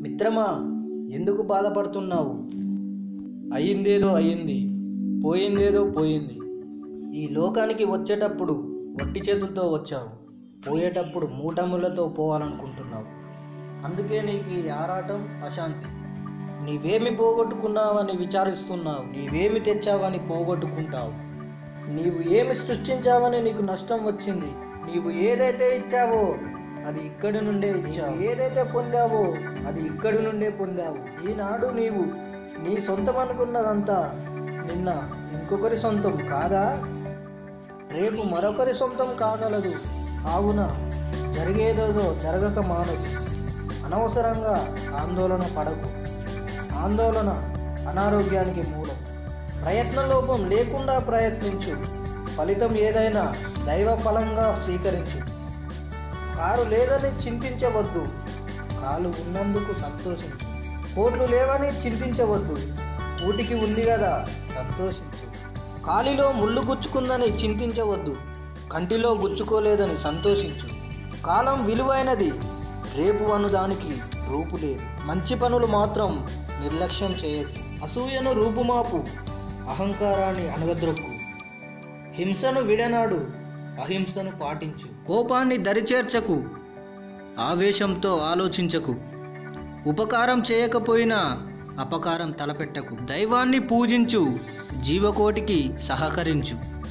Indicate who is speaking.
Speaker 1: మిత్రమా ఎందుకు బాధపడుతున్నావు అయ్యిందేదో అయ్యింది పోయిందేదో పోయింది ఈ లోకానికి వచ్చేటప్పుడు వట్టి చేతులతో వచ్చావు పోయేటప్పుడు మూటములతో పోవాలనుకుంటున్నావు అందుకే నీకు ఈ ఆరాటం అశాంతి నీవేమి పోగొట్టుకున్నావని విచారిస్తున్నావు నీవేమి తెచ్చావని పోగొట్టుకుంటావు నీవు ఏమి సృష్టించావని నీకు నష్టం వచ్చింది నీవు ఏదైతే ఇచ్చావో అది ఇక్కడి నుండే ఇచ్చావు ఏదైతే పొందావో అది ఇక్కడి నుండే పొందావు ఈనాడు నీవు నీ సొంతం అనుకున్నదంతా నిన్న ఇంకొకరి సొంతం కాదా రేపు మరొకరి సొంతం కాగలదు కావున జరిగేదేదో జరగక మానదు అనవసరంగా ఆందోళన పడకు ఆందోళన అనారోగ్యానికి మూలం ప్రయత్నలోపం లేకుండా ప్రయత్నించు ఫలితం ఏదైనా దైవ ఫలంగా స్వీకరించు కారు లేదని చింతించవద్దు కాలు ఉన్నందుకు సంతోషించు కోట్లు లేవని చింతించవద్దు ఊటికి ఉంది కదా సంతోషించు కాలిలో ముళ్ళు గుచ్చుకుందని చింతించవద్దు కంటిలో గుచ్చుకోలేదని సంతోషించు కాలం విలువైనది రేపు అను దానికి రూపు లేదు మంచి పనులు మాత్రం నిర్లక్ష్యం చేయదు అసూయను రూపుమాపు అహంకారాన్ని అనగద్రొక్కు హింసను విడనాడు అహింసను పాటించు కోపాన్ని దరిచేర్చకు ఆవేశంతో ఆలోచించకు ఉపకారం చేయకపోయినా అపకారం తలపెట్టకు దైవాన్ని పూజించు జీవకోటికి సహకరించు